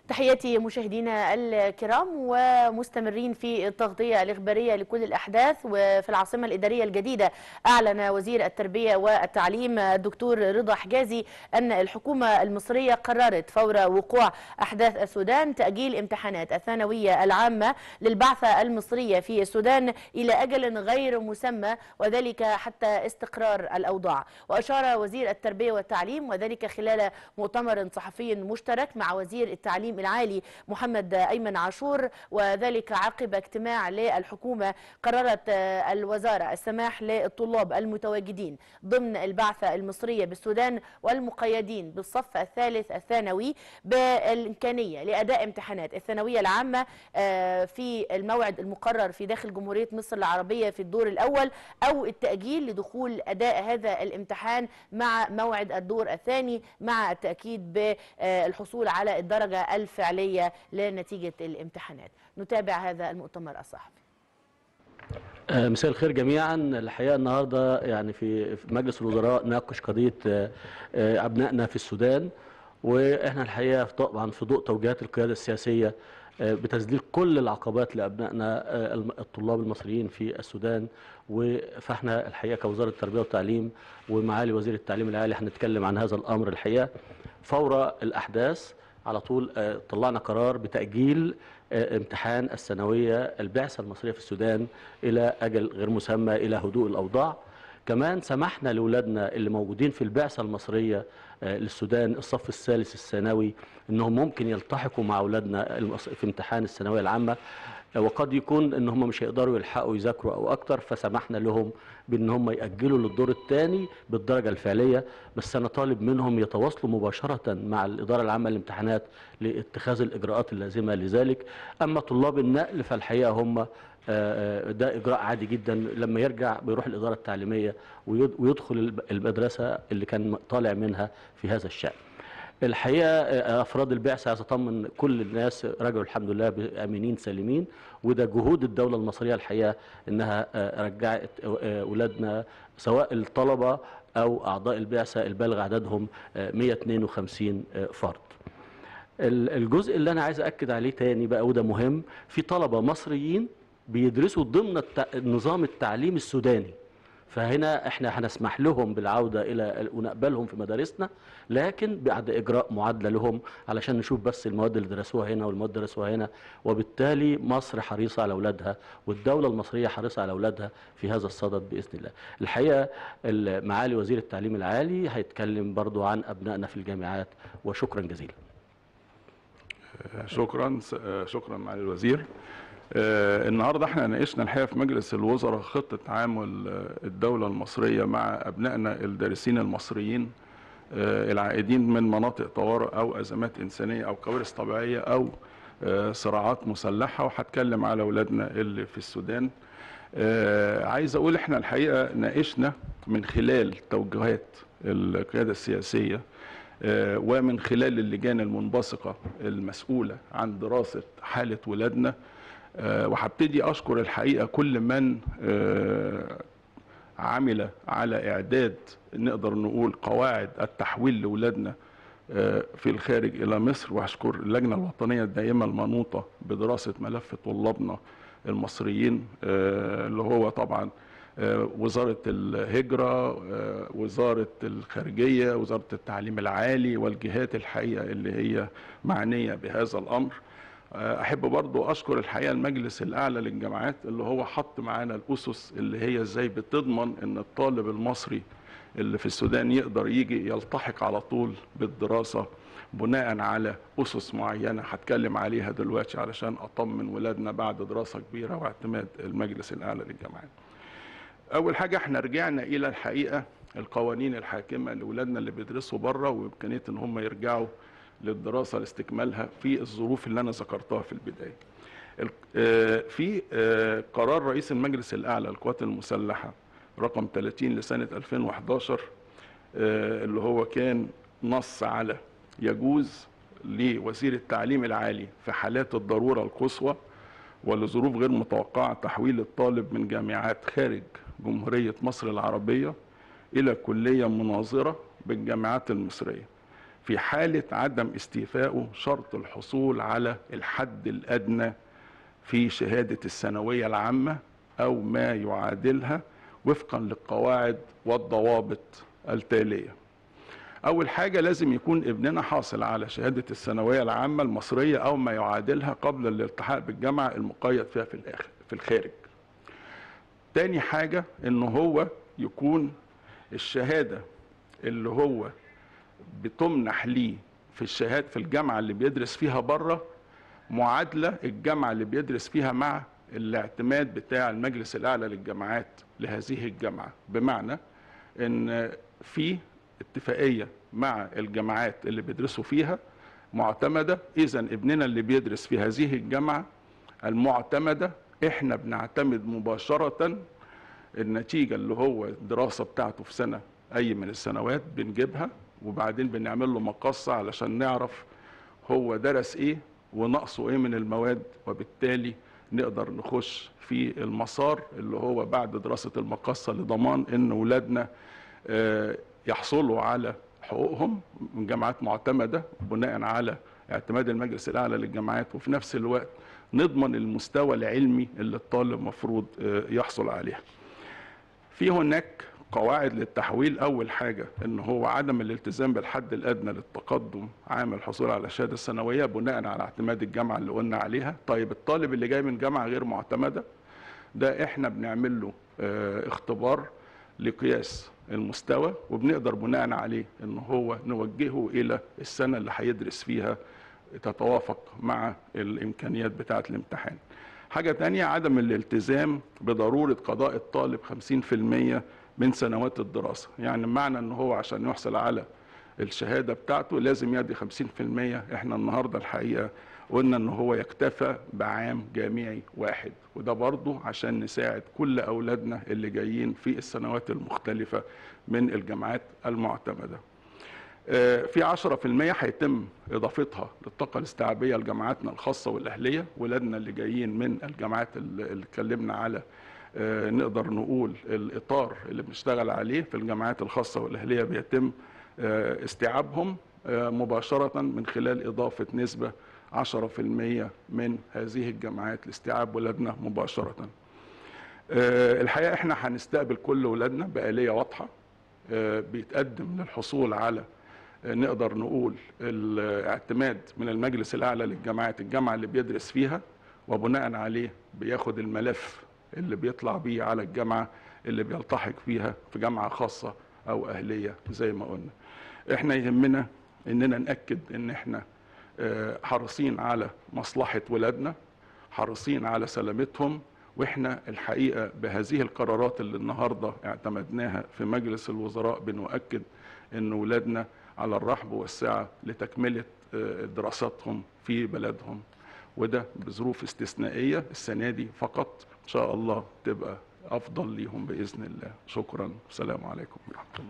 تحياتي مشاهدينا الكرام ومستمرين في التغطية الإخبارية لكل الأحداث وفي العاصمة الإدارية الجديدة أعلن وزير التربية والتعليم الدكتور رضا حجازي أن الحكومة المصرية قررت فور وقوع أحداث السودان تأجيل امتحانات الثانوية العامة للبعثة المصرية في السودان إلى أجل غير مسمى وذلك حتى استقرار الأوضاع وأشار وزير التربية والتعليم وذلك خلال مؤتمر صحفي مشترك مع وزير التعليم العالي محمد أيمن عاشور وذلك عقب اجتماع للحكومة قررت الوزارة السماح للطلاب المتواجدين ضمن البعثة المصرية بالسودان والمقيدين بالصف الثالث الثانوي بالإمكانية لأداء امتحانات الثانوية العامة في الموعد المقرر في داخل جمهورية مصر العربية في الدور الأول أو التأجيل لدخول أداء هذا الامتحان مع موعد الدور الثاني مع التأكيد بالحصول على الدرجة الفعلية لنتيجة الامتحانات نتابع هذا المؤتمر الصحفي مساء الخير جميعا الحقيقه النهارده يعني في مجلس الوزراء ناقش قضيه ابنائنا في السودان واحنا الحقيقه طبعا في ضوء توجيهات القياده السياسيه بتذليل كل العقبات لابنائنا الطلاب المصريين في السودان فاحنا الحقيقه كوزاره التربيه والتعليم ومعالي وزير التعليم العالي هنتكلم عن هذا الامر الحقيقه فور الاحداث على طول طلعنا قرار بتاجيل امتحان الثانويه البعثه المصريه في السودان الى اجل غير مسمى الى هدوء الاوضاع كمان سمحنا لاولادنا اللي موجودين في البعثه المصريه للسودان الصف الثالث الثانوي انهم ممكن يلتحقوا مع اولادنا في امتحان الثانويه العامه وقد يكون ان هم مش هيقدروا يلحقوا يذاكروا او اكتر فسمحنا لهم بان هم ياجلوا للدور الثاني بالدرجه الفعليه بس انا طالب منهم يتواصلوا مباشره مع الاداره العامه للامتحانات لاتخاذ الاجراءات اللازمه لذلك اما طلاب النقل فالحقيقه هم ده اجراء عادي جدا لما يرجع بيروح الاداره التعليميه ويدخل المدرسه اللي كان طالع منها في هذا الشان الحقيقه افراد البعثه عايز اطمن كل الناس رجعوا الحمد لله امنين سالمين وده جهود الدوله المصريه الحقيقه انها رجعت اولادنا سواء الطلبه او اعضاء البعثه البالغ عددهم 152 فرد. الجزء اللي انا عايز اكد عليه تاني بقى وده مهم في طلبه مصريين بيدرسوا ضمن النظام التعليم السوداني فهنا احنا هنسمح لهم بالعوده الى ونقبلهم في مدارسنا لكن بعد اجراء معادله لهم علشان نشوف بس المواد اللي درسوها هنا والمواد اللي درسوها هنا وبالتالي مصر حريصه على اولادها والدوله المصريه حريصه على اولادها في هذا الصدد باذن الله. الحقيقه معالي وزير التعليم العالي هيتكلم برضو عن ابنائنا في الجامعات وشكرا جزيلا. شكرا شكرا معالي الوزير. آه النهارده احنا ناقشنا الحقيقه في مجلس الوزراء خطه تعامل الدوله المصريه مع ابنائنا الدارسين المصريين آه العائدين من مناطق طوارئ او ازمات انسانيه او كوارث طبيعيه او آه صراعات مسلحه وهتكلم على اولادنا اللي في السودان. عايز اقول احنا الحقيقه ناقشنا من خلال توجهات القياده السياسيه ومن خلال اللجان المنبثقه المسؤوله عن دراسه حاله ولادنا أه وهبتدي اشكر الحقيقه كل من أه عمل على اعداد نقدر نقول قواعد التحويل لاولادنا أه في الخارج الى مصر واشكر اللجنه الوطنيه الدائمه المنوطه بدراسه ملف طلابنا المصريين اللي هو طبعا وزاره الهجره وزاره الخارجيه وزاره التعليم العالي والجهات الحقيقه اللي هي معنيه بهذا الامر احب برضو اشكر الحقيقه المجلس الاعلى للجامعات اللي هو حط معانا الاسس اللي هي ازاي بتضمن ان الطالب المصري اللي في السودان يقدر يجي يلتحق على طول بالدراسه بناء على اسس معينه هتكلم عليها دلوقتي علشان اطمن ولادنا بعد دراسه كبيره واعتماد المجلس الاعلى للجامعات. اول حاجه احنا رجعنا الى الحقيقه القوانين الحاكمه لاولادنا اللي بيدرسوا بره وامكانيه ان هم يرجعوا للدراسة لاستكمالها في الظروف اللي أنا ذكرتها في البداية في قرار رئيس المجلس الأعلى للقوات المسلحة رقم 30 لسنة 2011 اللي هو كان نص على يجوز لوزير التعليم العالي في حالات الضرورة القصوى ولظروف غير متوقعة تحويل الطالب من جامعات خارج جمهورية مصر العربية إلى كلية مناظرة بالجامعات المصرية في حالة عدم استيفائه شرط الحصول على الحد الأدنى في شهادة الثانوية العامة أو ما يعادلها وفقا للقواعد والضوابط التالية أول حاجة لازم يكون ابننا حاصل على شهادة الثانوية العامة المصرية أو ما يعادلها قبل الالتحاق بالجامعة المقيد فيها في الآخر في الخارج تاني حاجة إن هو يكون الشهادة اللي هو بتمنح ليه في الشهادة في الجامعة اللي بيدرس فيها بره معادلة الجامعة اللي بيدرس فيها مع الاعتماد بتاع المجلس الأعلى للجامعات لهذه الجامعة بمعنى إن في اتفاقية مع الجامعات اللي بيدرسوا فيها معتمدة إذا ابننا اللي بيدرس في هذه الجامعة المعتمدة إحنا بنعتمد مباشرة النتيجة اللي هو الدراسة بتاعته في سنة أي من السنوات بنجيبها وبعدين بنعمل له مقصة علشان نعرف هو درس إيه ونقصه إيه من المواد وبالتالي نقدر نخش في المسار اللي هو بعد دراسة المقصة لضمان إن ولادنا آه، يحصلوا على حقوقهم من جامعات معتمدة بناء على اعتماد المجلس الأعلى للجامعات وفي نفس الوقت نضمن المستوى العلمي اللي الطالب مفروض آه، يحصل عليها في هناك قواعد للتحويل اول حاجه ان هو عدم الالتزام بالحد الادنى للتقدم عام الحصول على الشهاده السنويه بناء على اعتماد الجامعه اللي قلنا عليها طيب الطالب اللي جاي من جامعه غير معتمده ده احنا بنعمل له اه اختبار لقياس المستوى وبنقدر بناء عليه ان هو نوجهه الى السنه اللي هيدرس فيها تتوافق مع الامكانيات بتاعه الامتحان حاجة تانية عدم الالتزام بضرورة قضاء الطالب 50% من سنوات الدراسة يعني معنى ان هو عشان يحصل على الشهادة بتاعته لازم يدي 50% احنا النهاردة الحقيقة قلنا ان هو يكتفى بعام جامعي واحد وده برضه عشان نساعد كل اولادنا اللي جايين في السنوات المختلفة من الجامعات المعتمدة آه، في 10% هيتم اضافتها للطاقه الاستيعابيه لجامعاتنا الخاصه والاهليه ولادنا اللي جايين من الجامعات اللي اللي اتكلمنا على آه، نقدر نقول الاطار اللي بنشتغل عليه في الجامعات الخاصه والاهليه بيتم آه، استيعابهم آه، مباشره من خلال اضافه نسبه 10% من هذه الجامعات لاستيعاب ولادنا مباشره. آه، الحقيقه احنا هنستقبل كل ولادنا بآلية واضحه آه، بيتقدم للحصول على آه، نقدر نقول الاعتماد من المجلس الاعلى للجامعات الجامعه اللي بيدرس فيها وبناء عليه بياخد الملف اللي بيطلع بيه على الجامعه اللي بيلتحق فيها في جامعه خاصه او اهليه زي ما قلنا. احنا يهمنا اننا ناكد ان احنا آه، حريصين على مصلحه ولادنا حريصين على سلامتهم واحنا الحقيقه بهذه القرارات اللي النهارده اعتمدناها في مجلس الوزراء بنؤكد ان ولادنا على الرحب والسعه لتكمله آه، دراساتهم في بلدهم وده بظروف استثنائيه السنه دي فقط ان شاء الله تبقى افضل ليهم باذن الله شكرا والسلام عليكم ورحمه الله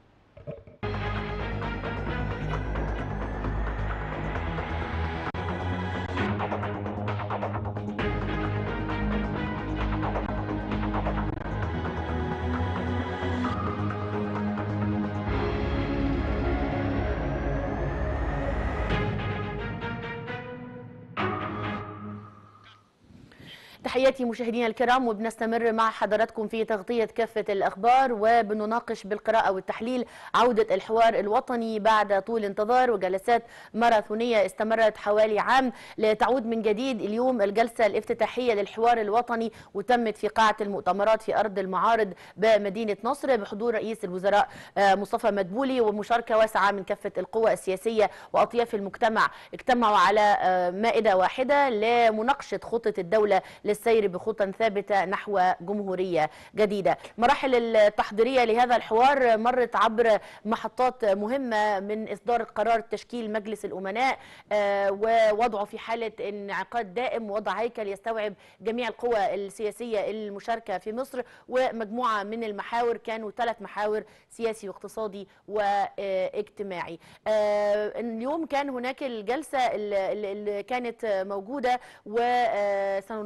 تحياتي مشاهدينا الكرام وبنستمر مع حضراتكم في تغطية كافة الأخبار وبنناقش بالقراءة والتحليل عودة الحوار الوطني بعد طول انتظار وجلسات ماراثونية استمرت حوالي عام لتعود من جديد اليوم الجلسة الافتتاحية للحوار الوطني وتمت في قاعة المؤتمرات في أرض المعارض بمدينة نصر بحضور رئيس الوزراء آه، مصطفى مدبولي ومشاركة واسعة من كافة القوى السياسية وأطياف المجتمع اجتمعوا على آه، مائدة واحدة لمناقشة خطة الدولة للسير بخطى ثابتة نحو جمهورية جديدة مراحل التحضيرية لهذا الحوار مرت عبر محطات مهمة من إصدار قرار تشكيل مجلس الأمناء آه، ووضعه في حالة انعقاد دائم ووضع هيكل يستوعب جميع القوى السياسية المشاركة في مصر ومجموعة من المحاور كانوا ثلاث محاور سياسي واقتصادي واجتماعي آه، اليوم كان هناك الجلسة اللي اللي كانت موجودة وسنناقشها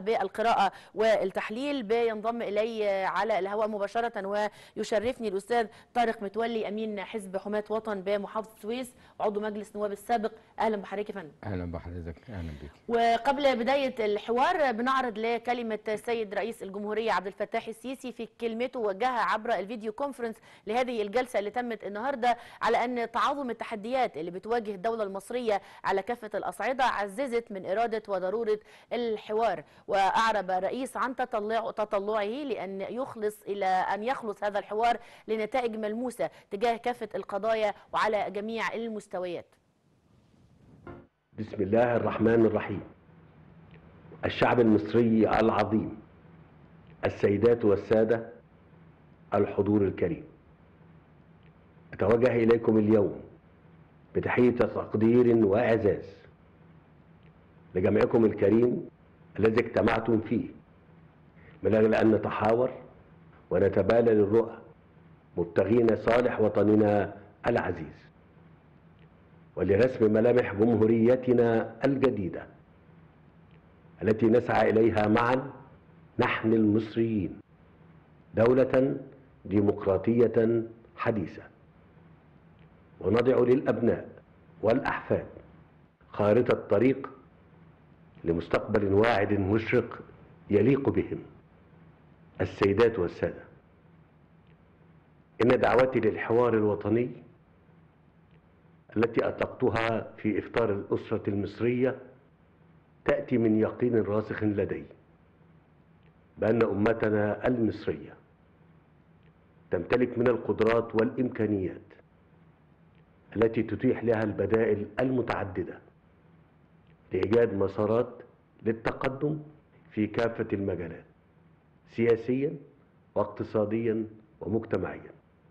بالقراءة والتحليل بينضم إلي على الهواء مباشرة ويشرفني الأستاذ طارق متولي أمين حزب حماة وطن بمحافظة السويس وعضو مجلس نواب السابق أهلا بحضرتك يا فندم اهلا بحضرتك اهلا بيك وقبل بداية الحوار بنعرض لكلمة السيد رئيس الجمهورية عبد الفتاح السيسي في كلمته وجهها عبر الفيديو كونفرنس لهذه الجلسة اللي تمت النهاردة على أن تعاظم التحديات اللي بتواجه الدولة المصرية على كافة الأصعدة عززت من إرادة وضرورة الحوار وأعرب الرئيس عن تطلع تطلعه لأن يخلص إلى أن يخلص هذا الحوار لنتائج ملموسة تجاه كافة القضايا وعلى جميع المستويات بسم الله الرحمن الرحيم الشعب المصري العظيم السيدات والسادة الحضور الكريم أتوجه إليكم اليوم بتحية تقدير وإعزاز لجمعكم الكريم الذي اجتمعتم فيه من أجل أن نتحاور ونتبادل الرؤى مبتغين صالح وطننا العزيز ولرسم ملامح جمهوريتنا الجديدة التي نسعى إليها معا نحن المصريين دولة ديمقراطية حديثة ونضع للأبناء والأحفاد خارطة طريق لمستقبل واعد مشرق يليق بهم السيدات والسادة إن دعوتي للحوار الوطني التي أطلقتها في إفطار الأسرة المصرية تأتي من يقين راسخ لدي بأن أمتنا المصرية تمتلك من القدرات والإمكانيات التي تتيح لها البدائل المتعددة لإيجاد مسارات للتقدم في كافة المجالات سياسيا واقتصاديا ومجتمعيا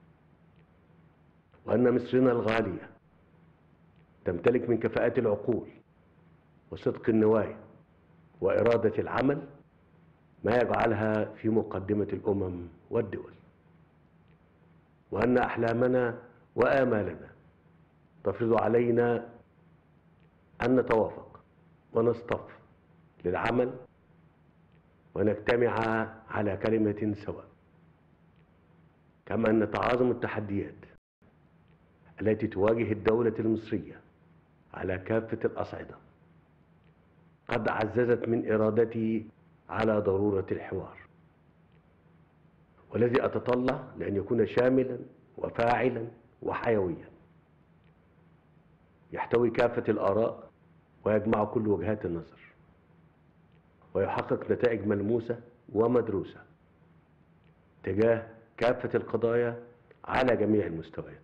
وأن مصرنا الغالية تمتلك من كفاءات العقول وصدق النوايا وإرادة العمل ما يجعلها في مقدمة الأمم والدول وأن أحلامنا وآمالنا تفرض علينا أن نتوافق ونصطف للعمل ونجتمع على كلمة سواء كما أن تعاظم التحديات التي تواجه الدولة المصرية على كافة الأصعدة قد عززت من إرادتي على ضرورة الحوار والذي أتطلع لأن يكون شاملا وفاعلا وحيويا يحتوي كافة الآراء ويجمع كل وجهات النظر ويحقق نتائج ملموسة ومدروسة تجاه كافة القضايا على جميع المستويات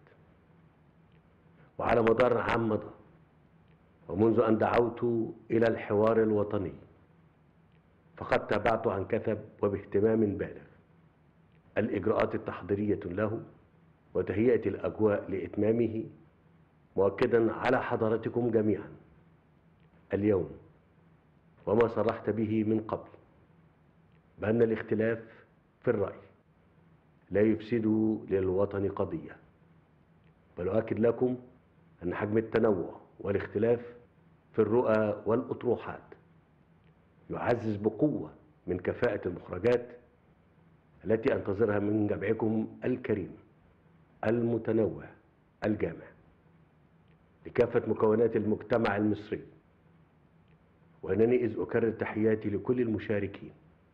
وعلى مدار عام مضى ومنذ أن دعوت إلى الحوار الوطني فقد تابعت عن كثب وباهتمام بالغ الإجراءات التحضيرية له وتهيئة الأجواء لإتمامه مؤكدا على حضراتكم جميعا اليوم وما صرحت به من قبل بأن الاختلاف في الرأي لا يفسد للوطن قضية بل أؤكد لكم أن حجم التنوع والاختلاف في الرؤى والأطروحات يعزز بقوة من كفاءة المخرجات التي أنتظرها من جمعكم الكريم المتنوع الجامع لكافة مكونات المجتمع المصري وأنني إذ أكرر تحياتي لكل المشاركين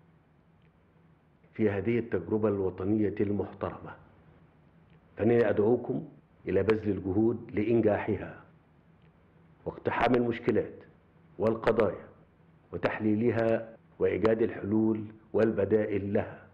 في هذه التجربة الوطنية المحترمة فإنني أدعوكم إلى بذل الجهود لإنجاحها واقتحام المشكلات والقضايا وتحليلها وإيجاد الحلول والبدائل لها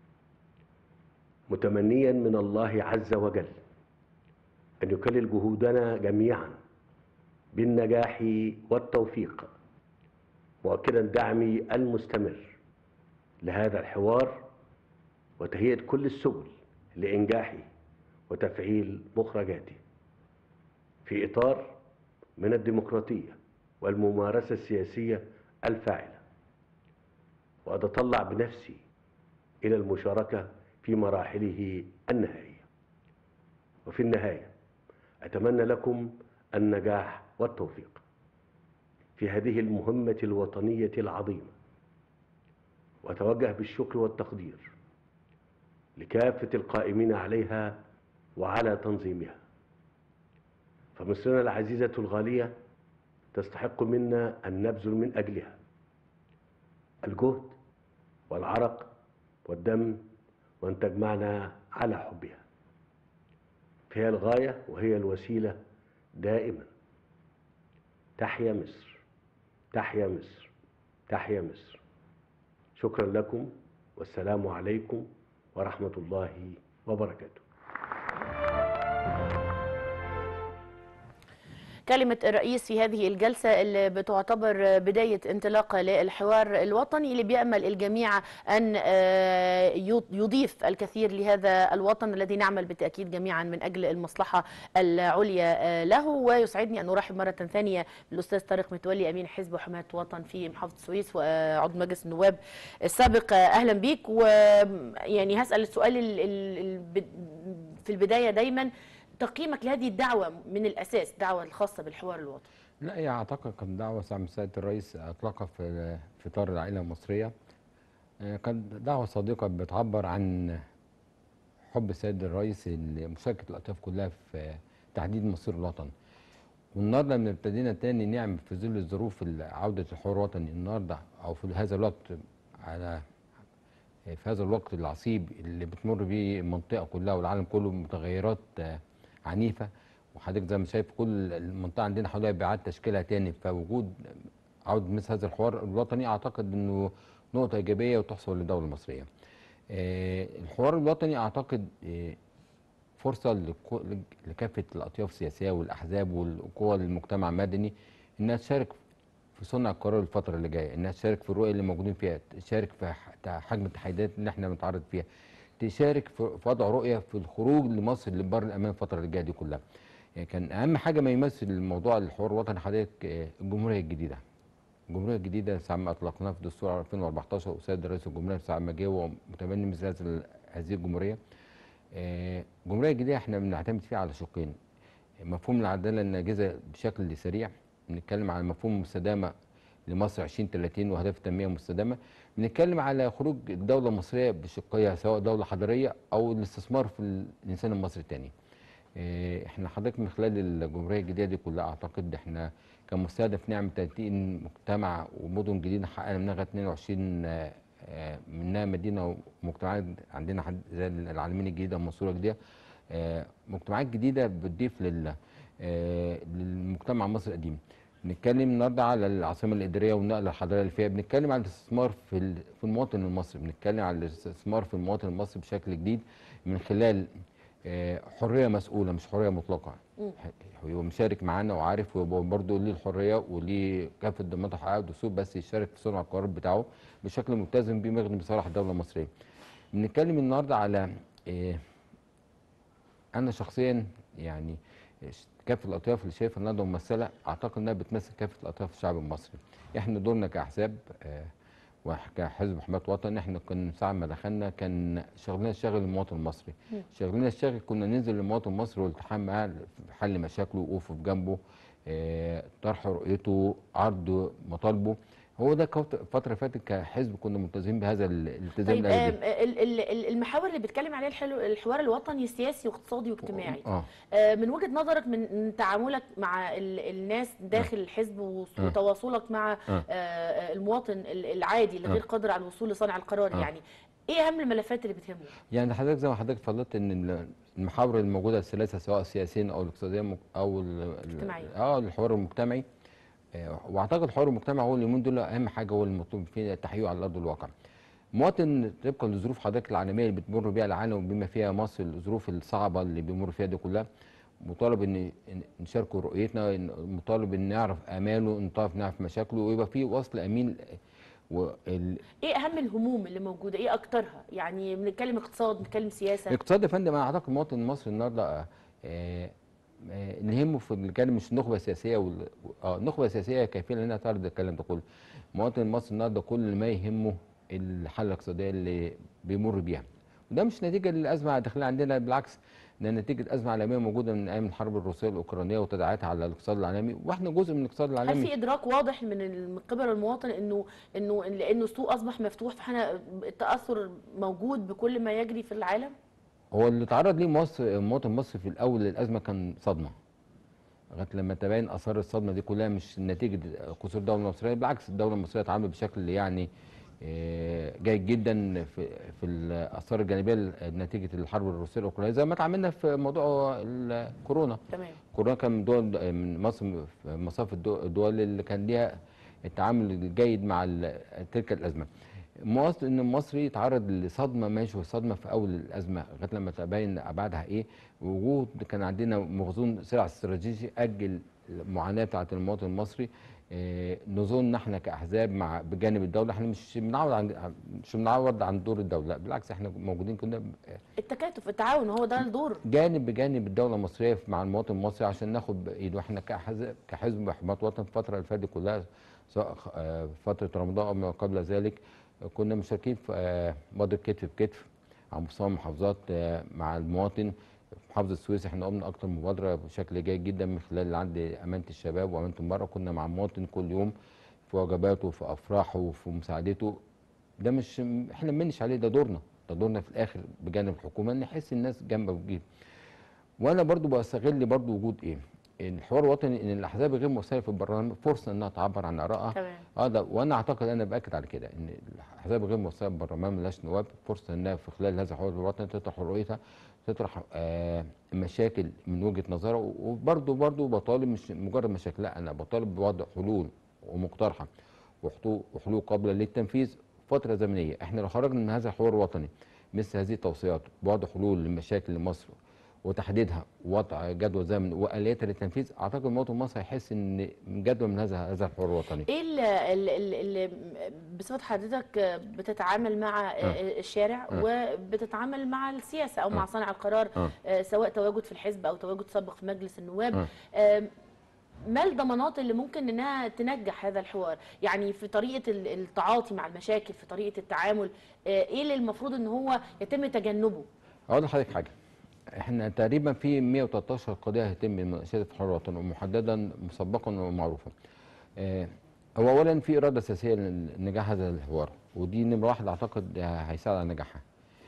متمنيا من الله عز وجل أن يكلل جهودنا جميعا بالنجاح والتوفيق مؤكدا دعمي المستمر لهذا الحوار وتهيئة كل السبل لإنجاحه وتفعيل مخرجاته في إطار من الديمقراطية والممارسة السياسية الفاعلة وأتطلع بنفسي إلى المشاركة في مراحله النهائية وفي النهاية أتمنى لكم النجاح والتوفيق في هذه المهمة الوطنية العظيمة وأتوجه بالشكر والتقدير لكافة القائمين عليها وعلى تنظيمها فمصرنا العزيزة الغالية تستحق منا أن نبذل من أجلها الجهد والعرق والدم وأن تجمعنا على حبها فهي الغاية وهي الوسيلة دائما تحيا مصر تحيا مصر تحيا مصر شكرا لكم والسلام عليكم ورحمة الله وبركاته كلمة الرئيس في هذه الجلسة اللي بتعتبر بداية انطلاق للحوار الوطني اللي بيأمل الجميع أن آه، يضيف الكثير لهذا الوطن الذي نعمل بالتأكيد جميعا من أجل المصلحة العليا آه، له ويسعدني أن أرحب مرة ثانية بالأستاذ طارق متولي أمين حزب حماة وطن في محافظة السويس وعضو مجلس النواب السابق أهلا بيك ويعني هسأل السؤال ال- ال- ال- في البداية دايما تقييمك لهذه الدعوة من الأساس الدعوة الخاصة بالحوار الوطني لا هي اعتقد كانت دعوه سامي سياده الرئيس اطلقها في في اطار العائله المصريه آه، كانت دعوه صادقه بتعبر عن حب السيد الرئيس لمشاركه الاطياف كلها في تحديد مصير الوطن والنهارده لما ابتدينا تاني نعمل في ظل الظروف عوده الحوار الوطني النهارده او في هذا الوقت على في هذا الوقت العصيب اللي بتمر بيه المنطقه كلها والعالم كله متغيرات آه، عنيفه وحضرتك زي ما شايف كل المنطقه عندنا حواليها بيعاد تشكيلها تاني فوجود عوده مثل هذا الحوار الوطني اعتقد انه نقطه ايجابيه وتحصل للدوله المصريه. آه، الحوار الوطني اعتقد آه، فرصه لكو- لكافه الاطياف السياسيه والاحزاب والقوى المجتمع المدني انها تشارك في صنع القرار الفتره اللي جايه، انها تشارك في الرؤيه اللي موجودين فيها، تشارك في ح- حجم التحديات اللي احنا بنتعرض فيها، تشارك في في وضع رؤيه في الخروج لمصر لبر الامان الفتره اللي جايه دي كلها. يعني كان اهم حاجه ما يمثل الموضوع الحوار الوطني حضرتك آه، الجمهوريه الجديده. الجمهوريه الجديده ساعه ما اطلقناها في دستور 2014 وسيد رئيس الجمهوريه ساعه ما جه ومتبني مثل هذا- هذه الجمهوريه. آه، الجمهوريه الجديده احنا بنعتمد فيها على شقين. مفهوم العداله الناجزه بشكل سريع بنتكلم على مفهوم المستدامه لمصر 2030 واهداف التنميه المستدامه بنتكلم على خروج الدوله المصريه بشقيها سواء دوله حضاريه او الاستثمار في الانسان المصري الثاني. إيه، احنا حضرتك من خلال الجمهوريه الجديده دي كلها اعتقد احنا كان مستهدف نعمل 30 مجتمع ومدن جديده حققنا منها 22 آه، آه، منها مدينه ومجتمعات عندنا حد زي العالمين الجديده والمنصوره الجديده آه، مجتمعات جديده بتضيف لل آه، للمجتمع المصري القديم بنتكلم النهارده على العاصمه الاداريه والنقله الحضاريه اللي فيها بنتكلم على الاستثمار في ال- في المواطن المصري بنتكلم على الاستثمار في المواطن المصري بشكل جديد من خلال آه، حريه مسؤوله مش حريه مطلقه هو مشارك معانا وعارف ويبقى برضه ليه الحريه وليه كافه ضمانات حقائق الدستور بس يشارك في صنع القرار بتاعه بشكل ملتزم بيه يخدم بصالح الدوله المصريه. بنتكلم النهارده على آه، انا شخصيا يعني كافه الاطياف اللي شايفها النهارده ممثله اعتقد انها بتمثل كافه الاطياف الشعب المصري. احنا دورنا كاحزاب آه، وكحزب حمايه وطن احنا كنا ساعه ما دخلنا كان شغلنا شغل المواطن المصري. شغلنا الشاغل كنا ننزل للمواطن المصري والالتحام معاه في حل مشاكله وقوفه في جنبه آه، طرح رؤيته عرض مطالبه هو ده كوت- الفتره اللي فاتت كحزب كنا ملتزمين بهذا ال- الالتزام طيب الأبدي. آم، ال- ال- ال- المحاور اللي بيتكلم عليها الحلو- الحوار الوطني سياسي واقتصادي واجتماعي اه آه، من وجهة نظرك من من تعاملك مع ال- الناس داخل الحزب وص- آه. وتواصلك مع آه. آه، المواطن ال- العادي اللي آه. غير قادر على الوصول لصانع القرار آه. يعني ايه اهم الملفات اللي بتهمه يعني حضرتك زي ما حضرتك اتفضلت ان ال- المحاور الموجوده الثلاثه سواء السياسيه او الاقتصاديه مك- او ال- ال- الاجتماعية. اه الحوار المجتمعي آه، واعتقد الحوار المجتمعي هو اليومين دول اهم حاجه هو المطلوب فيه تحقيقه على ارض الواقع. مواطن طبقا لظروف حضرتك العالميه اللي بتمر بيها العالم وبما فيها مصر الظروف الصعبه اللي بيمر فيها دي كلها مطالب ان إن- نشاركه رؤيتنا إن- مطالب ان نعرف اماله نعرف نعرف مشاكله ويبقى في وصل امين وال... ايه اهم الهموم اللي موجوده ايه اكترها يعني بنتكلم اقتصاد بنتكلم سياسه الاقتصاد يا فندم انا اعتقد المواطن المصري النهارده آه، آه، آه، اللي يهمه في الكلام مش النخبه السياسيه وال... اه النخبه السياسيه كفيله انها تعرض الكلام ده كله المواطن المصري النهارده كل ما يهمه الحاله الاقتصاديه اللي بيمر بيها وده مش نتيجه للازمه الداخليه عندنا بالعكس ده نتيجه ازمه عالميه موجوده من ايام الحرب الروسيه الاوكرانيه وتداعياتها على الاقتصاد العالمي واحنا جزء من الاقتصاد هل العالمي في ادراك واضح من ال- من قبل المواطن انه انه لانه السوق اصبح مفتوح فاحنا التاثر موجود بكل ما يجري في العالم هو اللي تعرض ليه مصر المواطن المصري في الاول للازمه كان صدمه لغايه لما تبين اثار الصدمه دي كلها مش نتيجه قصور الدوله المصريه بالعكس الدوله المصريه اتعاملت بشكل يعني آه، جيد جدا في في الاثار الجانبيه نتيجه الحرب الروسيه الاوكرانيه زي ما اتعاملنا في موضوع الكورونا تمام كورونا كان من دول من مصر في مصاف الدو- الدول اللي كان ليها التعامل الجيد مع ال- تلك الازمه. مصر ان المصري يتعرض لصدمه ماشي صدمه في اول الازمه لغايه لما تبين ابعادها ايه وجود كان عندنا مخزون سلع استراتيجي اجل المعاناه بتاعه المواطن المصري إيه، نظن احنا كاحزاب مع بجانب الدوله احنا مش بنعوض عن مش بنعوض عن دور الدوله لا بالعكس احنا موجودين كنا التكاتف التعاون هو ده الدور جانب بجانب الدوله المصريه مع المواطن المصري عشان ناخد بايده احنا كحزب كحزب حمايه وطن الفتره اللي فاتت كلها سواء خ- آه، فتره رمضان او ما قبل ذلك آه، كنا مشاركين في آه، مبادره كتف بكتف على مستوى المحافظات آه، مع المواطن في محافظه السويس احنا قمنا اكتر مبادره بشكل جيد جدا من خلال اللي عند امانه الشباب وامانه المراه كنا مع المواطن كل يوم في وجباته وفي افراحه وفي مساعدته ده مش احنا ما بنمنش عليه ده دورنا ده دورنا في الاخر بجانب الحكومه ان نحس الناس جنبه وجيب وانا برضو بستغل برضو وجود ايه الحوار الوطني ان الاحزاب غير مؤثره في البرلمان فرصه انها تعبر عن ارائها تمام اه ده وانا اعتقد انا باكد على كده ان الاحزاب غير مؤثره في البرلمان ملهاش نواب فرصه انها في خلال هذا الحوار الوطني تطرح رؤيتها تطرح آه مشاكل من وجهه نظرها وبرضه برضه بطالب مش مجرد مشاكل لا انا بطالب بوضع حلول ومقترحه وحطو- وحلول قابله للتنفيذ فتره زمنيه احنا لو خرجنا من هذا الحوار الوطني مثل هذه التوصيات بوضع حلول لمشاكل مصر وتحديدها ووضع جدول زمن واليات للتنفيذ اعتقد المواطن المصري هيحس ان جدول من هذا هذا الحوار الوطني ايه اللي, اللي, اللي بصفه حضرتك بتتعامل مع الشارع وبتتعامل مع السياسه او مع صانع القرار آه. آه، سواء تواجد في الحزب او تواجد سابق في مجلس النواب آه. آم، ما الضمانات اللي ممكن انها تنجح هذا الحوار يعني في طريقه ال- التعاطي مع المشاكل في طريقه التعامل آه، ايه اللي المفروض ان هو يتم تجنبه اقول لحضرتك حاجه احنا تقريبا في 113 قضيه هيتم مناقشتها في الحوار الوطني ومحددا مسبقا ومعروفا آه، هو اولا في اراده اساسيه لنجاح هذا الحوار ودي نمره واحد اعتقد هيساعد على نجاحها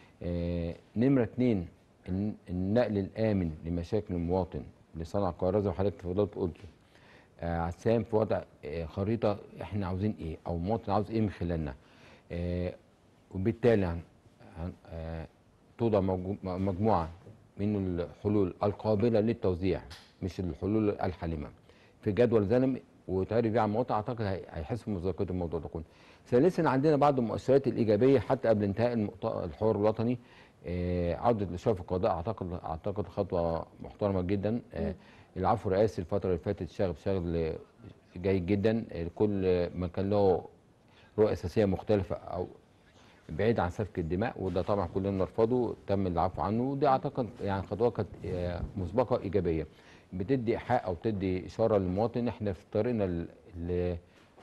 آه، نمره اثنين الن- النقل الامن لمشاكل المواطن لصنع قرار زي ما حضرتك فضلت قلت آه، هتساهم في وضع آه، خريطه احنا عاوزين ايه او المواطن عاوز ايه من خلالنا آه، وبالتالي هن- هن- آه، توضع موجو- مجموعه من الحلول القابله للتوزيع مش الحلول الحالمه في جدول زمني وتعرف بيه على المواطن اعتقد هي- هيحس بمذاكره الموضوع ده كله. ثالثا عندنا بعض المؤشرات الايجابيه حتى قبل انتهاء المؤت- الحوار الوطني آه، عوده الاشراف القضاء اعتقد اعتقد خطوه محترمه جدا آه، العفو الرئاسي الفتره اللي فاتت شغل شغل جيد جدا آه، كل ما كان له رؤيه اساسيه مختلفه او بعيد عن سفك الدماء وده طبعا كلنا نرفضه تم العفو عنه ودي اعتقد يعني خطوه كانت آه، مسبقه ايجابيه بتدي ايحاء او بتدي اشاره للمواطن احنا في طريقنا ل- ل-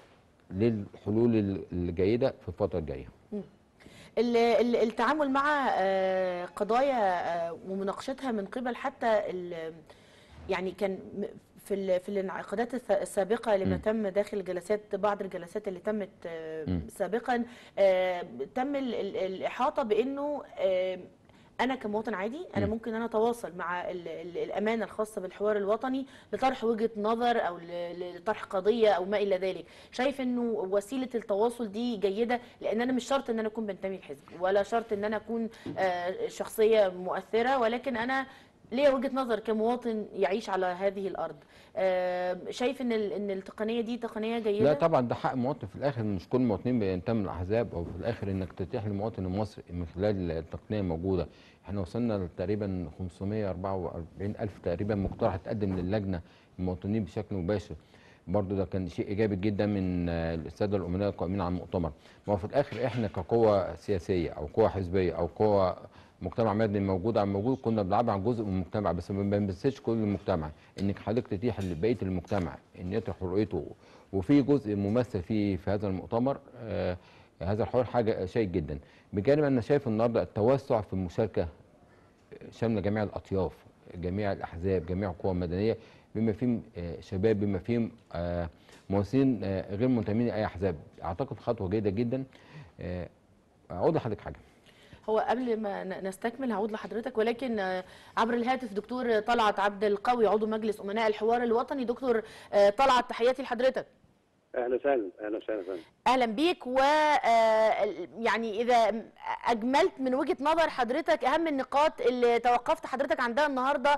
للحلول ال- الجيده في الفتره الجايه ال- ال- التعامل مع آه، قضايا آه، ومناقشتها من قبل حتى ال- يعني كان م- في ال- في الانعقادات الس- السابقه لما م. تم داخل جلسات بعض الجلسات اللي تمت آه، م. سابقا آه، تم ال- ال- الاحاطه بانه آه، انا كمواطن عادي انا م. ممكن انا اتواصل مع ال- ال- الامانه الخاصه بالحوار الوطني لطرح وجهه نظر او ل- لطرح قضيه او ما الى ذلك شايف انه وسيله التواصل دي جيده لان انا مش شرط ان انا اكون بنتمي لحزب ولا شرط ان انا اكون آه، شخصيه مؤثره ولكن انا ليا وجهه نظر كمواطن يعيش على هذه الارض آه، شايف ان ال- ان التقنيه دي تقنيه جيده لا طبعا ده حق المواطن في الاخر مش كل المواطنين بينتموا للاحزاب او في الاخر انك تتيح للمواطن المصري من خلال التقنيه الموجوده احنا وصلنا تقريبا 544 الف تقريبا مقترح اتقدم للجنه المواطنين بشكل مباشر برضو ده كان شيء ايجابي جدا من آه، الساده الامناء القائمين على المؤتمر ما هو في الاخر احنا كقوه سياسيه او قوه حزبيه او قوه مجتمع مدني موجود عن موجود كنا بنلعب عن جزء من المجتمع بس ما بنمثلش كل المجتمع انك حضرتك تتيح لبقيه المجتمع ان يطرح رؤيته وفي جزء ممثل فيه في هذا المؤتمر آه هذا الحوار حاجه شيء جدا بجانب انا شايف النهارده التوسع في المشاركه شامله جميع الاطياف جميع الاحزاب جميع القوى المدنيه بما فيهم آه، شباب بما فيهم آه، ممثلين آه، غير منتمين لاي احزاب اعتقد خطوه جيده جدا آه، اقول لحضرتك حاجه هو قبل ما ن- نستكمل هعود لحضرتك ولكن آه، عبر الهاتف دكتور طلعت عبد القوي عضو مجلس امناء الحوار الوطني دكتور آه، طلعت تحياتي لحضرتك اهلا وسهلا اهلا وسهلا فندم اهلا بيك و آه، يعني اذا اجملت من وجهه نظر حضرتك اهم النقاط اللي توقفت حضرتك عندها النهارده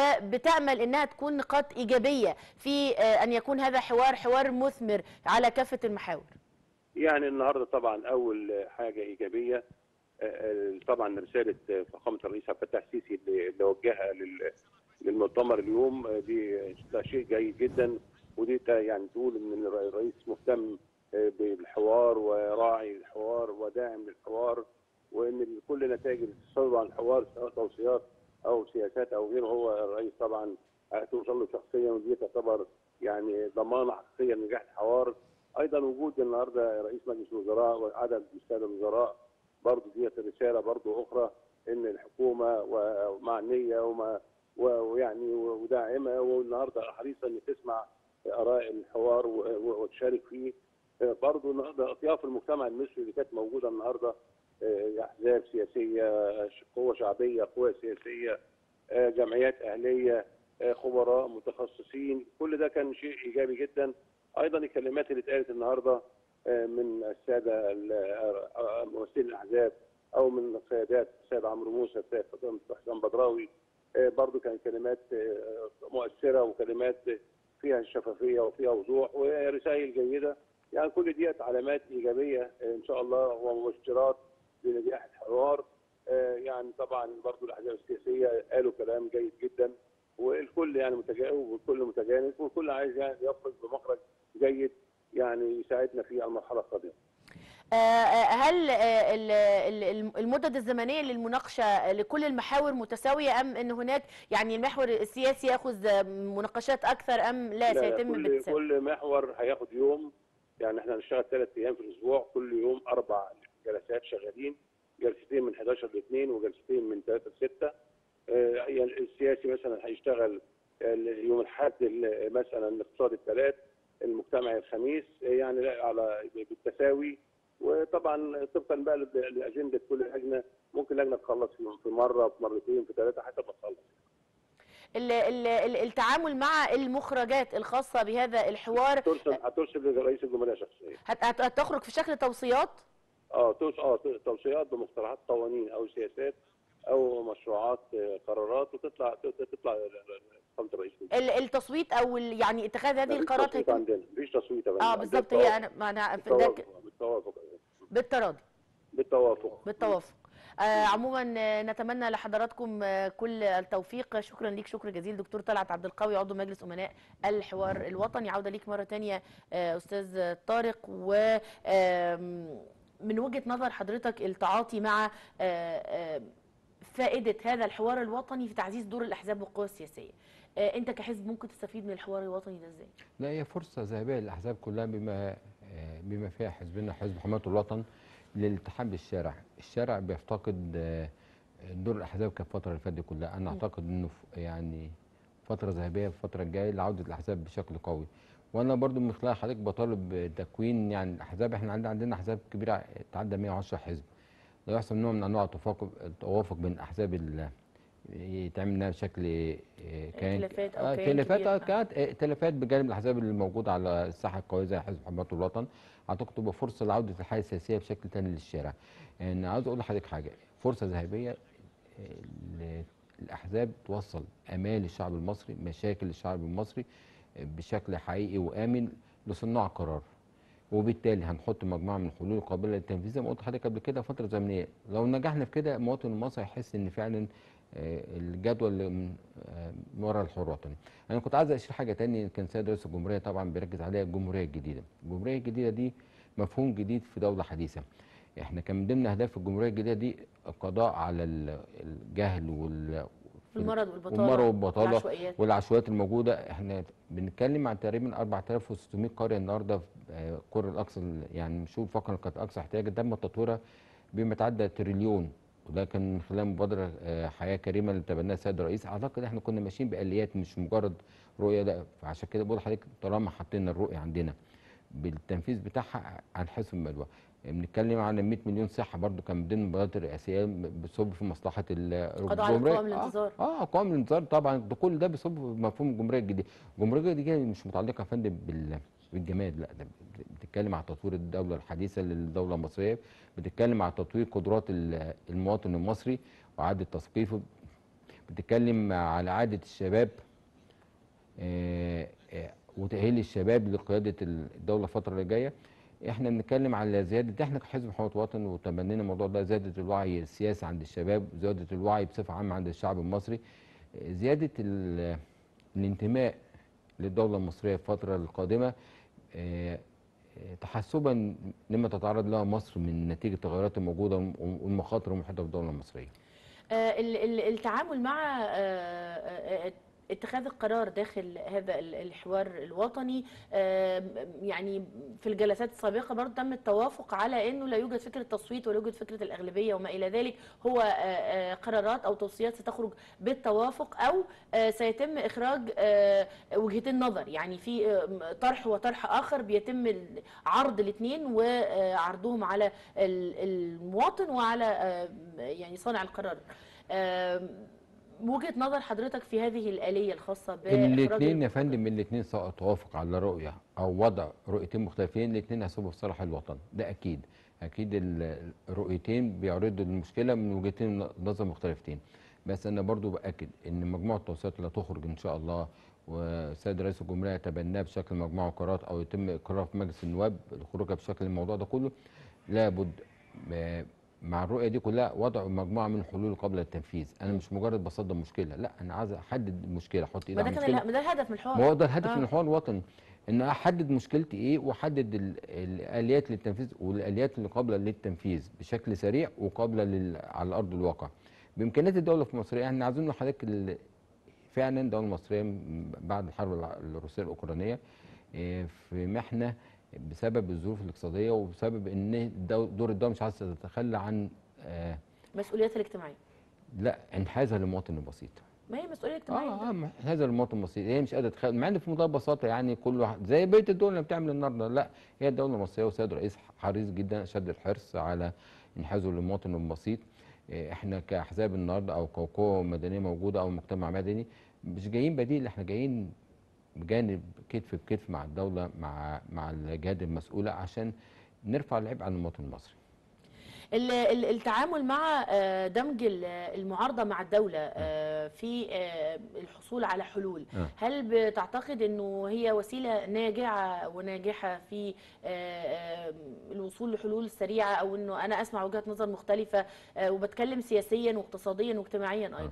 وبتامل انها تكون نقاط ايجابيه في آه، ان يكون هذا حوار حوار مثمر على كافه المحاور يعني النهارده طبعا اول حاجه ايجابيه آه، آه، طبعا رساله آه، فخامه الرئيس عبد الفتاح السيسي اللي اللي وجهها لل- للمؤتمر اليوم آه، دي ده شيء جيد جدا ودي تا- يعني تقول ان الر- الرئيس مهتم آه، بالحوار وراعي الحوار وداعم للحوار وان كل نتائج اللي تصدر عن الحوار سواء توصيات او سياسات او غيره هو الرئيس طبعا هتوصل له شخصيا ودي تعتبر يعني ضمانه حقيقيه لنجاح الحوار ايضا وجود النهارده رئيس مجلس الوزراء وعدد من الساده الوزراء برضه ديت رساله برضه اخرى ان الحكومه ومعنيه وما و- ويعني وداعمه والنهارده حريصه ان تسمع اراء الحوار و- و- وتشارك فيه برضه النهارده اطياف المجتمع المصري اللي كانت موجوده النهارده آه، احزاب سياسيه قوى شعبيه قوى سياسيه آه، جمعيات اهليه آه، خبراء متخصصين كل ده كان شيء ايجابي جدا ايضا الكلمات اللي اتقالت النهارده آه، من الساده ال- آه، ممثلي الاحزاب او من القيادات السيد عمرو موسى السيد حسام حسام بدراوي آه، برضو كانت كلمات آه، مؤثره وكلمات فيها شفافيه وفيها وضوح ورسائل جيده يعني كل ديت علامات ايجابيه آه، ان شاء الله ومبشرات لنجاح الحوار آه، يعني طبعا برضو الاحزاب السياسيه قالوا كلام جيد جدا والكل يعني متجاوب والكل متجانس والكل عايز يعني يخرج بمخرج جيد يعني يساعدنا في المرحله القادمه. آه، آه، هل آه، ال- ال- المدد الزمنيه للمناقشه لكل المحاور متساويه ام ان هناك يعني المحور السياسي ياخذ آه، مناقشات اكثر ام لا, سيتم كل بالتساوي كل محور هياخد يوم يعني احنا هنشتغل ثلاث ايام في الاسبوع كل يوم اربع جلسات شغالين جلستين من 11 ل 2 وجلستين من 3 ل 6 آه، يعني السياسي مثلا هيشتغل يوم الاحد ال- مثلا الاقتصاد الثلاث المجتمعي الخميس آه، يعني لا على بالتساوي وطبعا طبقا بقى لل- لاجنده كل لجنه ممكن لجنه تخلص في في مره في مرتين في ثلاثه حسب ما تخلص ال- ال- ال- التعامل مع المخرجات الخاصه بهذا الحوار هترسل هترسل لرئيس الجمهوريه شخصيا هت- هت- هتخرج في شكل توصيات اه توس اه توصيات بمقترحات قوانين او سياسات او مشروعات آه، قرارات وتطلع تطلع فخامه الرئيس ال- التصويت او ال- يعني اتخاذ هذه مفيش القرارات تصويت هيكون عندنا مفيش تصويت يا فندم. اه عندنا بالظبط هي توافق. انا ما انا ده بالتوافق ك- بالتوافق بالتراضي بالتوافق بالتوافق آه عموما آه، نتمنى لحضراتكم آه، كل التوفيق شكرا ليك شكر جزيل دكتور طلعت عبد القوي عضو مجلس امناء الحوار الوطني عوده ليك مره تانية آه، استاذ طارق و آم، من وجهه نظر حضرتك التعاطي مع آه، آه، فائده هذا الحوار الوطني في تعزيز دور الاحزاب والقوى السياسيه آه، انت كحزب ممكن تستفيد من الحوار الوطني ده ازاي لا هي فرصة ذهبية للأحزاب كلها بما آه، بما فيها حزبنا حزب حماية الوطن للالتحام بالشارع، الشارع بيفتقد آه، دور الأحزاب كالفترة اللي فاتت دي كلها، أنا أعتقد إنه ف- يعني فترة ذهبية في الفترة الجاية لعودة الأحزاب بشكل قوي. وأنا برضو من خلال حضرتك بطالب بتكوين يعني الأحزاب إحنا عندنا عندنا أحزاب كبيرة تعدى 110 حزب. لا يحصل نوع من أنواع التوافق التوافق بين الأحزاب ال- يتعمل لها بشكل آه، كيان ائتلافات أو آه، كيان ائتلافات كبير. آه، كانت ائتلافات بجانب الاحزاب اللي موجوده على الساحه القويه زي حزب حمايه الوطن اعتقد تبقى فرصه لعوده الحياه السياسيه بشكل تاني للشارع يعني عاوز اقول لحضرتك حاجه فرصه ذهبيه آه، ل- الاحزاب توصل امال الشعب المصري مشاكل الشعب المصري آه، بشكل حقيقي وامن لصناع القرار وبالتالي هنحط مجموعه من الحلول قابله للتنفيذ زي ما قلت لحضرتك قبل كده فتره زمنيه لو نجحنا في كده المواطن المصري هيحس ان فعلا آه، الجدول اللي من آه، من ورا الحوار الوطني انا كنت عايز اشير حاجه تاني كان سيد رئيس الجمهوريه طبعا بيركز عليها الجمهوريه الجديده الجمهوريه الجديده دي مفهوم جديد في دوله حديثه احنا كان من ضمن اهداف الجمهوريه الجديده دي القضاء على ال- الجهل وال المرض والبطاله والمرض والبطاله والعشوائيات. والعشوائيات الموجوده احنا بنتكلم عن تقريبا 4600 قريه النهارده في آه، قرى الاقصى يعني نشوف فقط كانت اقصى احتياجا تم تطويرها بما يتعدى تريليون وده كان من خلال مبادره آه، حياه كريمه اللي تبناها السيد الرئيس اعتقد احنا كنا ماشيين باليات مش مجرد رؤيه لا فعشان كده بقول لحضرتك طالما حطينا الرؤيه عندنا بالتنفيذ بتاعها هنحس بملوى بنتكلم عن 100 مليون صحه برضو كان من ضمن المبادرات الرئاسيه بتصب في مصلحه ال- قضاء على الجمهورية. قوائم الانتظار. اه اه قوائم الانتظار طبعا ده كل ده بيصب في مفهوم الجمهوريه الجديده الجمهوريه الجديده مش متعلقه يا فندم بال بالجماد لا ده بتتكلم على تطوير الدوله الحديثه للدوله المصريه بتتكلم على تطوير قدرات ال- المواطن المصري واعاده تثقيفه بتتكلم على اعاده الشباب آه، آه، وتاهيل الشباب لقياده الدوله الفتره اللي جايه احنا بنتكلم على زياده احنا كحزب حمايه وطن وتبنينا الموضوع ده زياده الوعي السياسي عند الشباب زياده الوعي بصفه عامه عند الشعب المصري آه، زياده ال- الانتماء للدوله المصريه في الفتره القادمه آه، آه، تحسبا لما تتعرض لها مصر من نتيجه التغيرات الموجوده والمخاطر المحيطه بالدوله المصريه آه، ال- ال- التعامل مع آه، آه، آه، اتخاذ القرار داخل هذا ال- الحوار الوطني آه، يعني في الجلسات السابقه برضه تم التوافق على انه لا يوجد فكره تصويت ولا يوجد فكره الاغلبيه وما الى ذلك هو آه، آه، قرارات او توصيات ستخرج بالتوافق او آه، سيتم اخراج آه، وجهتين نظر يعني في آه، طرح وطرح اخر بيتم ال- عرض الاثنين وعرضهم على ال- المواطن وعلى آه، يعني صانع القرار آم، وجهة نظر حضرتك في هذه الآلية الخاصة بإخراج الاثنين يا ال- فندم الاثنين سواء توافق على رؤيه او وضع رؤيتين مختلفين الاثنين هيصبوا في صالح الوطن ده اكيد اكيد ال- الرؤيتين بيعرضوا المشكله من وجهتين نظر مختلفتين بس انا برضو باكد ان مجموعه التوصيات اللي هتخرج ان شاء الله والسيد رئيس الجمهوريه يتبناها بشكل مجموعه قرارات او يتم اقرارها في مجلس النواب خروجها بشكل الموضوع ده كله لابد آه، مع الرؤيه دي كلها وضع مجموعه من الحلول قبل التنفيذ انا مش مجرد بصدم مشكله لا انا عايز احدد المشكله احط ايدي ما ده على كان المشكله ال- ما ده الهدف من الحوار ما هو ده الهدف آه. من الحوار الوطني ان احدد مشكلتي ايه واحدد ال- الاليات للتنفيذ والاليات اللي قابله للتنفيذ بشكل سريع وقابله لل... على ارض الواقع بامكانيات الدوله في مصر احنا عايزين نقول لحضرتك ال- فعلا الدوله المصريه م- بعد الحرب الع- الروسيه الاوكرانيه إيه، في محنه بسبب الظروف الاقتصاديه وبسبب ان الدو- دور الدوله مش عايزه تتخلى عن آه مسؤوليات الاجتماعية لا انحازها للمواطن البسيط ما هي مسؤولية اجتماعية اه اه هذا المواطن المصري هي مش قادره تتخيل مع ان في منتهى البساطه يعني كل واحد زي بقيه الدول اللي بتعمل النهارده لا هي الدوله المصريه والسيد الرئيس حريص جدا شد الحرص على انحازه للمواطن البسيط إيه، احنا كاحزاب النهارده او كقوه مدنيه موجوده او مجتمع مدني مش جايين بديل احنا جايين بجانب كتف بكتف مع الدوله مع مع الجهات المسؤوله عشان نرفع العبء عن المواطن المصري ال- ال- التعامل مع آه، دمج ال- المعارضة مع الدولة آه، في آه، الحصول على حلول آه. هل بتعتقد أنه هي وسيلة ناجعة وناجحة في آه، آه، الوصول لحلول سريعة أو أنه أنا أسمع وجهات نظر مختلفة آه، وبتكلم سياسيا واقتصاديا واجتماعيا أيضا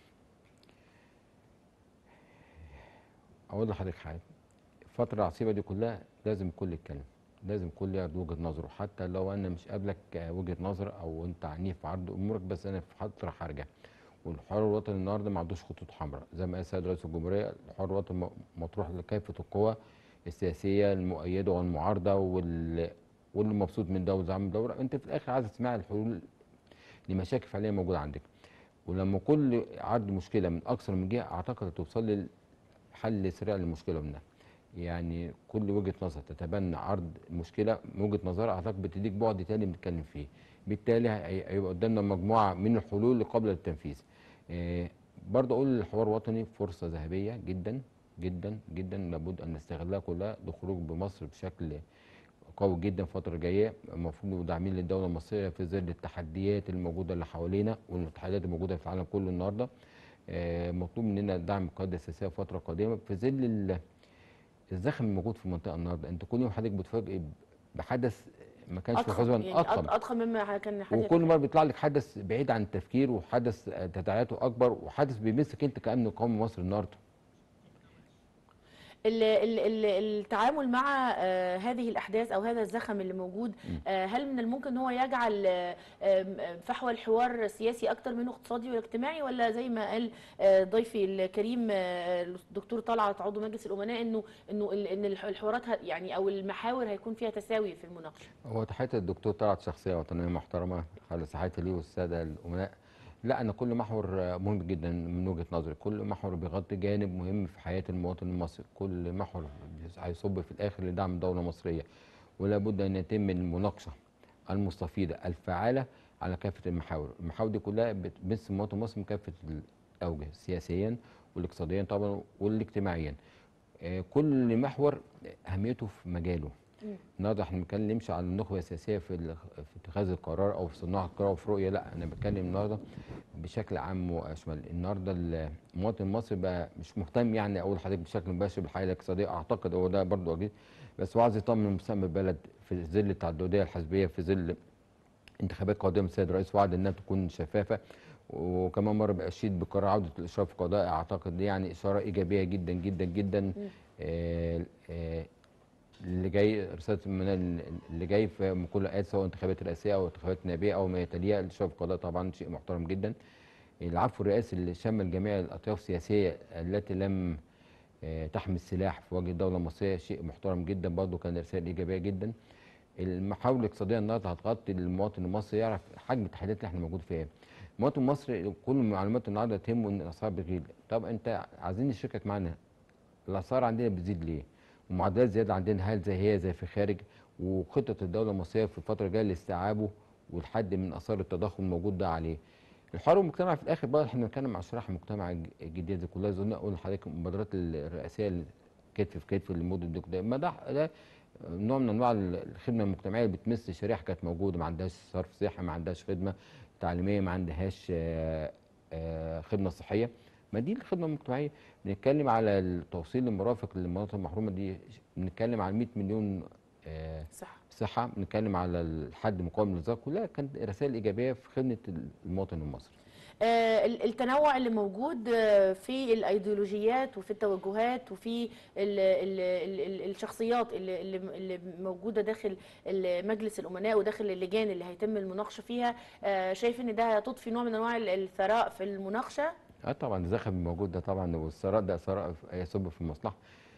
اقول لحضرتك حاجه الفتره العصيبه دي كلها لازم الكل يتكلم لازم الكل ياخد وجهه نظره حتى لو انا مش قابلك وجهه نظر او انت عنيف في عرض امورك بس انا في فتره حرجه والحوار الوطني النهارده ما عندوش خطوط حمراء زي ما قال السيد رئيس الجمهوريه الحوار الوطني م- مطروح لكافه القوى السياسيه المؤيده والمعارضه وال واللي مبسوط من ده وزعم من ده انت في الاخر عايز تسمع الحلول لمشاكل فعليا موجوده عندك ولما كل عرض مشكله من اكثر من جهه اعتقد هتوصل للحل سريع للمشكله منها يعني كل وجهه نظر تتبنى عرض مشكله من وجهه نظر اعتقد بتديك بعد تاني بنتكلم فيه بالتالي هي- هيبقى قدامنا مجموعه من الحلول اللي قابله للتنفيذ إيه، برضه اقول الحوار الوطني فرصه ذهبيه جدا جدا جدا لابد ان نستغلها كلها للخروج بمصر بشكل قوي جدا الفترة الجاية المفروض نبقوا داعمين للدولة المصرية في ظل التحديات الموجودة اللي حوالينا والتحديات الموجودة في العالم كله النهاردة آه، مطلوب مننا دعم القيادة السياسية في فترة قادمة في ظل ال- الزخم الموجود في المنطقة النهاردة انت كل يوم حضرتك بتفاجئ بحدث ما كانش في أضخم الحسبان يعني اضخم أض- أضخم مما كان حدث وكل مره بيطلع لك حدث بعيد عن التفكير وحدث آه، تداعياته اكبر وحدث بيمسك انت كامن قومي مصر النهارده ال- ال- ال- التعامل مع آه، هذه الاحداث او هذا الزخم اللي موجود آه، هل من الممكن ان هو يجعل آه، آم، آم، فحوى الحوار سياسي اكتر منه اقتصادي واجتماعي ولا زي ما قال آه، ضيفي الكريم آه، الدكتور طلعت عضو مجلس الامناء انه انه ال- ان الح- الحوارات ه- يعني او المحاور هيكون فيها تساوي في المناقشه هو تحية الدكتور طلعت شخصية وطنية محترمة خالص تحياتي ليه والسادة الأمناء لا أنا كل محور مهم جدا من وجهة نظري كل محور بيغطي جانب مهم في حياة المواطن المصري كل محور هيصب في الآخر لدعم الدولة المصرية ولا بد أن يتم المناقشة المستفيضة الفعالة على كافة المحاور المحاور دي كلها بتمس المواطن المصري من كافة الأوجه سياسيا والاقتصاديا طبعا والاجتماعيا آه، كل محور أهميته في مجاله النهارده احنا ما بنتكلمش على النخبه السياسيه في ال- في اتخاذ القرار او في صناعه القرار او في رؤيه لا انا بتكلم النهارده بشكل عام واشمل النهارده المواطن المصري بقى مش مهتم يعني اقول لحضرتك بشكل مباشر بالحياه الاقتصاديه اعتقد هو ده برضه اكيد بس هو عايز يطمن مستقبل البلد في ظل التعدديه الحزبيه في ظل انتخابات قادمه السيد الرئيس وعد انها تكون شفافه وكمان مره بأشيد بقرار عوده الاشراف القضائي اعتقد دي يعني اشاره ايجابيه جدا جدا جدا آه، آه، اللي جاي رساله المنال اللي جاي في كل الايات سواء انتخابات رئاسيه او انتخابات نائبيه او ما يتليها الاشراف القضائي طبعا شيء محترم جدا العفو الرئاسي اللي شمل جميع الاطياف السياسيه التي لم آه، تحمل السلاح في وجه الدوله المصريه شيء محترم جدا برضه كان رساله ايجابيه جدا المحاور الاقتصاديه النهارده هتغطي المواطن المصري يعرف حجم التحديات اللي احنا موجود فيها المواطن المصري كل المعلومات النهارده تهمه ان الاسعار بتغلي طب انت عايزين نشاركك معانا الاسعار عندنا بتزيد ليه ومعدلات زياده عندنا هل زي هي زي في الخارج وخطه الدوله المصريه في الفتره الجايه لاستيعابه والحد من اثار التضخم الموجود ده عليه الحوار المجتمع في الاخر بقى احنا بنتكلم عن شرائح المجتمع الج- الجديده دي كلها زي ما اقول لحضرتك المبادرات الرئاسيه اللي كتف في كتف لمده دي كلها ما ده ده نوع من انواع الخدمه المجتمعيه اللي بتمس شريحه كانت موجوده ما عندهاش صرف صحي ما عندهاش خدمه تعليميه ما عندهاش آه، آه، خدمه صحيه ما دي الخدمه المجتمعيه بنتكلم على التوصيل المرافق للمناطق المحرومه دي بنتكلم على 100 مليون آه، صح صحه بنتكلم على الحد مقاوم للظرف كلها كانت رسائل ايجابيه في خدمه المواطن المصري آه، ال- التنوع اللي موجود آه، في الايديولوجيات وفي التوجهات وفي ال ال ال ال الشخصيات اللي, اللي اللي موجوده داخل ال- مجلس الامناء وداخل اللجان اللي هيتم المناقشه فيها آه، شايف ان ده هتضفي نوع من انواع ال- الثراء في المناقشه اه طبعا الزخم الموجود ده طبعا والثراء ده ثراء يصب في المصلحه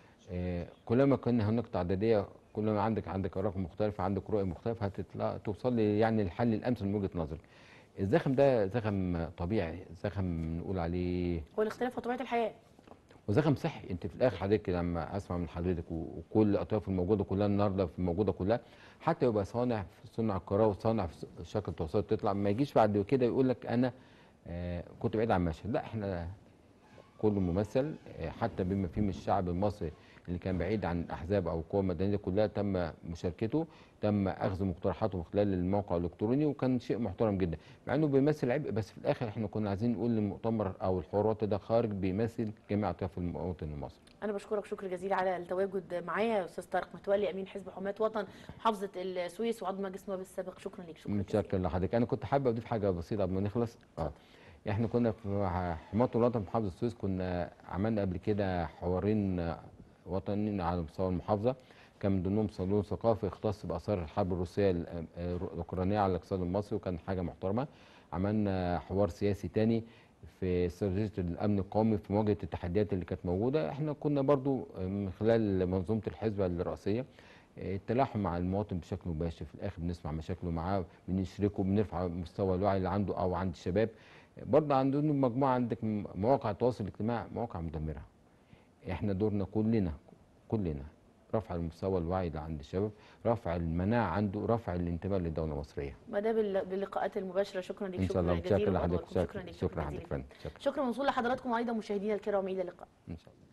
آه كلما كان هناك تعدديه كلما عندك عندك اراء مختلفه عندك رؤيه مختلفه هتطلع توصل لي يعني الحل الامثل من وجهه نظري الزخم ده زخم طبيعي زخم نقول عليه هو الاختلاف هو طبيعه الحياه وزخم صحي انت في الاخر حضرتك لما اسمع من حضرتك و- وكل الاطياف الموجوده كلها النهارده في الموجوده كلها حتى يبقى صانع في صنع القرار وصانع في س- شكل التوصيل تطلع ما يجيش بعد كده يقول لك انا آه كنت بعيد عن المشهد لا احنا كله ممثل آه، حتى بما فيه من الشعب المصري اللي كان بعيد عن الاحزاب او القوى المدنيه كلها تم مشاركته تم اخذ مقترحاته من خلال الموقع الالكتروني وكان شيء محترم جدا مع انه بيمثل عبء بس في الاخر احنا كنا عايزين نقول المؤتمر او الحوارات ده خارج بيمثل جميع اطياف المواطن المصري انا بشكرك شكر جزيل على التواجد معايا يا استاذ طارق متولي امين حزب حماة وطن محافظه السويس وعضو مجلس النواب السابق شكرا ليك شكرا جزيلا متشكر لحضرتك انا كنت حابب اضيف حاجه بسيطه قبل ما نخلص اه احنا كنا في حماة الوطن في محافظه السويس كنا عملنا قبل كده حوارين آه، وطنيين على مستوى المحافظه كان من ضمنهم صالون ثقافي يختص باثار الحرب الروسيه ال- آه، الاوكرانيه على الاقتصاد المصري وكان حاجه محترمه عملنا حوار سياسي تاني في استراتيجيه الامن القومي في مواجهه التحديات اللي كانت موجوده احنا كنا برضو آه، من خلال منظومه الحزب الرئاسيه التلاحم مع المواطن بشكل مباشر في الاخر بنسمع مشاكله معاه بنشركه بنرفع مستوى الوعي اللي عنده او عند الشباب برضه عندنا مجموعه عندك م- مواقع التواصل الاجتماعي مواقع مدمره احنا دورنا كلنا كلنا رفع المستوى الوعي اللي عند الشباب رفع المناعه عنده رفع الانتماء للدوله المصريه ما ده بال- باللقاءات المباشره شكرا ليك ان شاء الله شكرا متشكر جزيلا لحضرتك شكرا ليك شكرا جزيلا لحضرتك فندم. شكرا شكرا موصول لحضراتكم وايضا مشاهدينا الكرام الى اللقاء ان شاء الله